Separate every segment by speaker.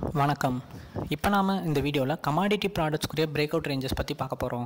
Speaker 1: வணக்கம் இப்போ நாம் இந்த வீடியோவில் கமாடிட்டி ப்ராடக்ட்ஸ்க்குரிய பிரேக் அவுட் ரேஞ்சஸ் பற்றி பார்க்க போகிறோம்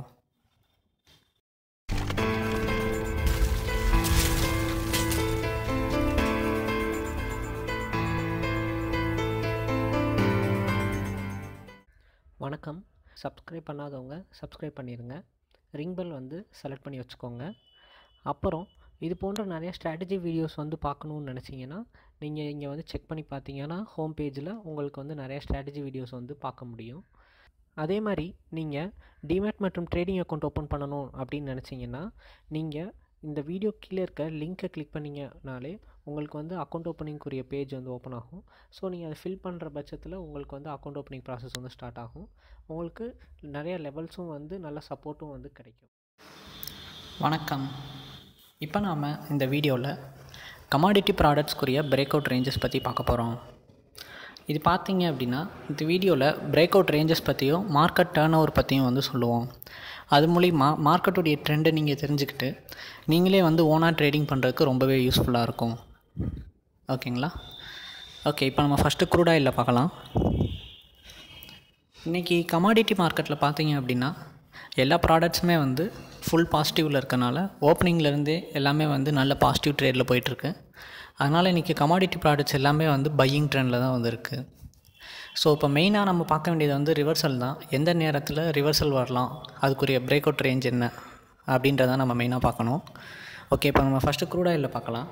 Speaker 2: வணக்கம் சப்ஸ்கிரைப் பண்ணாதவங்க சப்ஸ்கிரைப் பண்ணிடுங்க ரிங் பெல் வந்து செலக்ட் பண்ணி வச்சுக்கோங்க அப்புறம் இது போன்ற நிறைய ஸ்ட்ராட்டஜி வீடியோஸ் வந்து பார்க்கணுன்னு நினச்சிங்கன்னா நீங்கள் இங்கே வந்து செக் பண்ணி பார்த்தீங்கன்னா ஹோம் பேஜில் உங்களுக்கு வந்து நிறைய ஸ்ட்ராட்டஜி வீடியோஸ் வந்து பார்க்க முடியும் அதே மாதிரி நீங்கள் டிமேட் மற்றும் ட்ரேடிங் அக்கௌண்ட் ஓப்பன் பண்ணணும் அப்படின்னு நினச்சிங்கன்னா நீங்கள் இந்த வீடியோ கீழே இருக்க லிங்க்கை கிளிக் பண்ணிங்கனாலே உங்களுக்கு வந்து அக்கௌண்ட் ஓப்பனிங்குரிய பேஜ் வந்து ஓப்பன் ஆகும் ஸோ நீங்கள் அதை ஃபில் பண்ணுற பட்சத்தில் உங்களுக்கு வந்து அக்கௌண்ட் ஓப்பனிங் ப்ராசஸ் வந்து ஸ்டார்ட் ஆகும் உங்களுக்கு நிறைய லெவல்ஸும் வந்து நல்ல சப்போர்ட்டும் வந்து கிடைக்கும்
Speaker 1: வணக்கம் இப்போ நாம் இந்த வீடியோவில் கமாடிட்டி ப்ராடக்ட்ஸ்க்குரிய பிரேக் அவுட் ரேஞ்சஸ் பற்றி பார்க்க போகிறோம் இது பார்த்தீங்க அப்படின்னா இந்த வீடியோவில் பிரேக் அவுட் ரேஞ்சஸ் பற்றியும் மார்க்கெட் டேர்ன் ஓவர் பற்றியும் வந்து சொல்லுவோம் அது மூலிமா மார்க்கெட்டுடைய ட்ரெண்டை நீங்கள் தெரிஞ்சுக்கிட்டு நீங்களே வந்து ஓனாக ட்ரேடிங் பண்ணுறதுக்கு ரொம்பவே யூஸ்ஃபுல்லாக இருக்கும் ஓகேங்களா ஓகே இப்போ நம்ம ஃபஸ்ட்டு க்ரூட் ஆயிலில் பார்க்கலாம் இன்றைக்கி கமாடிட்டி மார்க்கெட்டில் பார்த்தீங்க அப்படின்னா எல்லா ப்ராடக்ட்ஸுமே வந்து ஃபுல் பாசிட்டிவில் இருக்கனால ஓப்பனிங்லேருந்தே எல்லாமே வந்து நல்ல பாசிட்டிவ் ட்ரேடில் போயிட்டுருக்கு அதனால் இன்றைக்கி கமாடிட்டி ப்ராடக்ட்ஸ் எல்லாமே வந்து பையிங் ட்ரெண்டில் தான் வந்துருக்கு ஸோ இப்போ மெயினாக நம்ம பார்க்க வேண்டியது வந்து ரிவர்சல் தான் எந்த நேரத்தில் ரிவர்சல் வரலாம் அதுக்குரிய பிரேக் அவுட் ரேஞ்ச் என்ன அப்படின்றத நம்ம மெயினாக பார்க்கணும் ஓகே இப்போ நம்ம ஃபஸ்ட்டு க்ரூட் ஆயிலில் பார்க்கலாம்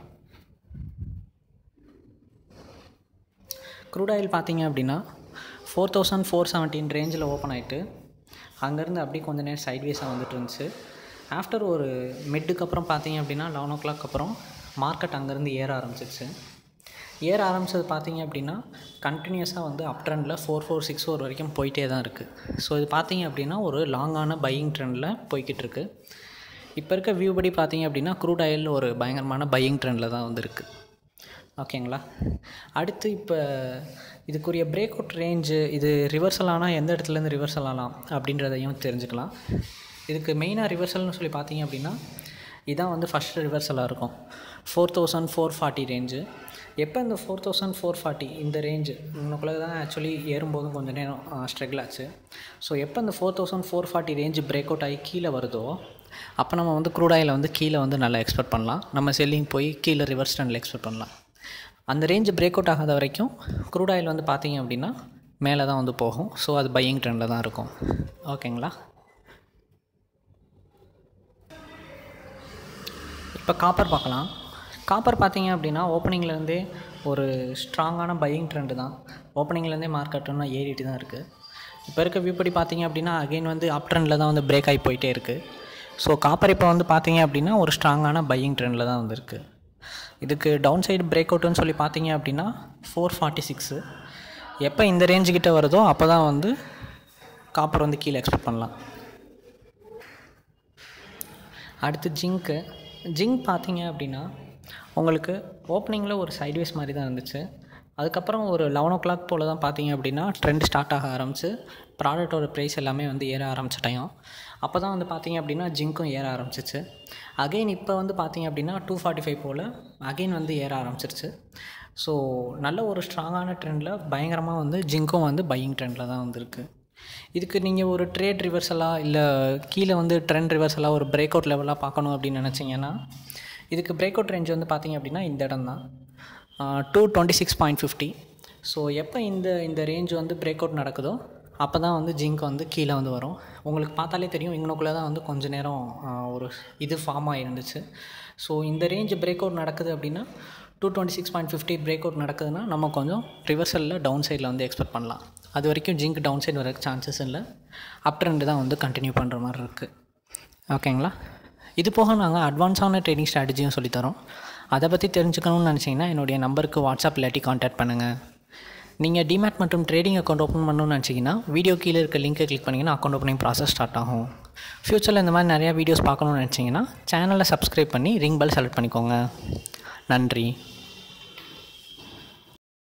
Speaker 1: க்ரூட் ஆயில் பார்த்தீங்க அப்படின்னா ஃபோர் தௌசண்ட் ஃபோர் செவன்டீன் ரேஞ்சில் ஓப்பன் ஆகிட்டு அங்கேருந்து அப்படியே கொஞ்ச நேரம் சைட்வேஸாக வந்துட்டு இருந்துச்சு ஆஃப்டர் ஒரு மிட்டுக்கு அப்புறம் பார்த்தீங்க அப்படின்னா லெவன் ஓ கிளாக் அப்புறம் மார்க்கெட் அங்கேருந்து ஏற ஆரம்பிச்சிச்சு ஏற ஆரம்பித்தது பார்த்தீங்க அப்படின்னா கண்டினியூஸாக வந்து அப் ட்ரெண்டில் ஃபோர் ஃபோர் சிக்ஸ் ஃபோர் வரைக்கும் போயிட்டே தான் இருக்குது ஸோ இது பார்த்தீங்க அப்படின்னா ஒரு லாங்கான பையிங் ட்ரெண்டில் போய்கிட்டு இருக்கு இப்போ இருக்க வியூ படி பார்த்தீங்க அப்படின்னா க்ரூட் ஆயில் ஒரு பயங்கரமான பையிங் ட்ரெண்டில் தான் வந்துருக்கு ஓகேங்களா அடுத்து இப்போ இதுக்குரிய பிரேக் அவுட் ரேஞ்சு இது ரிவர்சல் ஆனால் எந்த இடத்துலேருந்து ரிவர்சல் ஆகலாம் அப்படின்றதையும் தெரிஞ்சுக்கலாம் இதுக்கு மெயினாக ரிவர்சல்னு சொல்லி பார்த்தீங்க அப்படின்னா இதான் வந்து ஃபஸ்ட் ரிவர்சலாக இருக்கும் four thousand four forty range எப்போ இந்த ஃபோர் தௌசண்ட் ஃபோர் ஃபார்ட்டி இந்த ரேஞ்சு இன்னுக்குள்ளே தான் ஆக்சுவலி ஏறும்போதும் கொஞ்சம் நேரம் ஸ்ட்ரகிள் ஆச்சு ஸோ எப்போ இந்த four thousand four forty range break out ஆகி கீழே வருதோ அப்போ நம்ம வந்து க்ரூட் ஆயில் வந்து கீழே வந்து நல்லா எக்ஸ்பெக்ட் பண்ணலாம் நம்ம செல்லிங் போய் கீழே ரிவர்ஸ் ட்ரெண்டில் எக்ஸ்பெக்ட் பண்ணலாம் அந்த ரேஞ்சு பிரேக் அவுட் ஆகாத வரைக்கும் க்ரூட் ஆயில் வந்து பார்த்தீங்க அப்படின்னா மேலே தான் வந்து போகும் ஸோ அது பையிங் ட்ரெண்டில் தான் இருக்கும் ஓகேங்களா இப்போ காப்பர் பார்க்கலாம் காப்பர் பார்த்தீங்க அப்படின்னா ஓப்பனிங்லேருந்தே ஒரு ஸ்ட்ராங்கான பையிங் ட்ரெண்டு தான் ஓப்பனிங்லேருந்தே மார்க்கெட் இன்னும் ஏறிட்டு தான் இருக்குது இப்போ இருக்க வியூ படி பார்த்தீங்க அப்படின்னா அகெயின் வந்து அப் ட்ரெண்டில் தான் வந்து பிரேக் ஆகி போயிட்டே இருக்குது ஸோ காப்பர் இப்போ வந்து பார்த்தீங்க அப்படின்னா ஒரு ஸ்ட்ராங்கான பையிங் ட்ரெண்டில் தான் வந்துருக்கு இதுக்கு டவுன் சைடு பிரேக் அவுட்டுன்னு சொல்லி பார்த்தீங்க அப்படின்னா ஃபோர் ஃபார்ட்டி சிக்ஸு எப்போ இந்த ரேஞ்சுக்கிட்ட வருதோ அப்போ தான் வந்து காப்பர் வந்து கீழே எக்ஸ்பெக்ட் பண்ணலாம் அடுத்து ஜிங்க்கு ஜிங்க் பார்த்தீங்க அப்படின்னா உங்களுக்கு ஓப்பனிங்கில் ஒரு சைட்வேஸ் மாதிரி தான் இருந்துச்சு அதுக்கப்புறம் ஒரு லெவன் ஓ கிளாக் போல் தான் பார்த்தீங்க அப்படின்னா ட்ரெண்ட் ஸ்டார்ட் ஆக ஆரம்பிச்சு ப்ராடக்டோட ப்ரைஸ் எல்லாமே வந்து ஏற ஆரம்பிச்ச டைம் அப்போ தான் வந்து பார்த்தீங்க அப்படின்னா ஜிங்க்கும் ஏற ஆரம்பிச்சிச்சு அகெயின் இப்போ வந்து பார்த்தீங்க அப்படின்னா டூ ஃபார்ட்டி ஃபைவ் போல் அகெயின் வந்து ஏற ஆரம்பிச்சிருச்சு ஸோ நல்ல ஒரு ஸ்ட்ராங்கான ட்ரெண்டில் பயங்கரமாக வந்து ஜிங்க்கும் வந்து பையிங் ட்ரெண்டில் தான் வந்திருக்கு இதுக்கு நீங்கள் ஒரு ட்ரேட் ரிவர்சலாக இல்லை கீழே வந்து ட்ரெண்ட் ரிவர்சலாக ஒரு பிரேக் அவுட் லெவலாக பார்க்கணும் அப்படின்னு நினச்சிங்கன்னா இதுக்கு பிரேக் அவுட் ரேஞ்ச் வந்து பார்த்தீங்க அப்படின்னா இந்த இடம் தான் two twenty six point fifty so எப்போ இந்த இந்த ரேஞ்ச் வந்து பிரேக் அவுட் நடக்குதோ அப்போ தான் வந்து ஜிங்க் வந்து கீழே வந்து வரும் உங்களுக்கு பார்த்தாலே தெரியும் இங்கனுக்குள்ளே தான் வந்து கொஞ்ச நேரம் ஒரு இது ஃபார்ம் ஆகிருந்துச்சு ஸோ இந்த ரேஞ்ச் பிரேக் அவுட் நடக்குது அப்படின்னா two twenty six point fifty break out நடக்குதுன்னா நம்ம கொஞ்சம் ரிவர்சலில் டவுன் சைடில் வந்து எக்ஸ்பெக்ட் பண்ணலாம் அது வரைக்கும் ஜிங்க் டவுன் சைடு வரக்கு சான்சஸ் இல்லை அப் ட்ரெண்டு தான் வந்து கண்டினியூ பண்ணுற மாதிரி இருக்குது ஓகேங்களா இது போக நாங்கள் அட்வான்ஸான ட்ரேடிங் ஸ்ட்ராட்டஜியும் சொல்லித்தரோம் அதை பற்றி தெரிஞ்சுக்கணும்னு நினச்சிங்கன்னா என்னுடைய நம்பருக்கு வாட்ஸ்அப் இல்லாட்டி கான்டாக்ட் பண்ணுங்கள் நீங்கள் டிமேட் மற்றும் ட்ரேடிங் அக்கௌண்ட் ஓப்பன் பண்ணணும்னு நினச்சிங்கன்னா வீடியோ கீழே இருக்க லிங்கை கிளிக் பண்ணிங்கன்னா அக்கௌண்ட் ஓப்பனிங் ப்ராசஸ் ஸ்டார்ட் ஆகும் ஃப்யூச்சரில் இந்த மாதிரி நிறையா வீடியோஸ் பார்க்கணும்னு நினச்சிங்கன்னா சேனலை சப்ஸ்கிரைப் பண்ணி ரிங் பெல் செலக்ட் பண்ணிக்கோங்க நன்றி